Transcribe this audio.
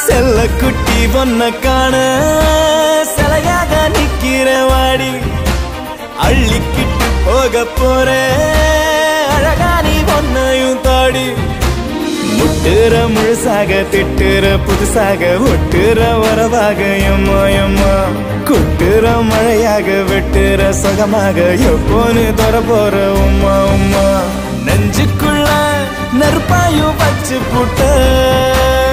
செல்ல குட்டி பொண்ண காண சிலையாக நிக்கிற வாடி அள்ளிக்கிட்டு போக போற அழகா நீ பொண்ணையும் தாடி முட்டுற முழுசாக திட்டுற புதுசாக ஒட்டுற வரவாக எம்மா எம்மா கொட்டுற மழையாக வெட்டுற சுகமாக எப்போன்னு தர போற உம்மா உம்மா நெஞ்சுக்குள்ள நெருப்பாயும் வச்சு புட்ட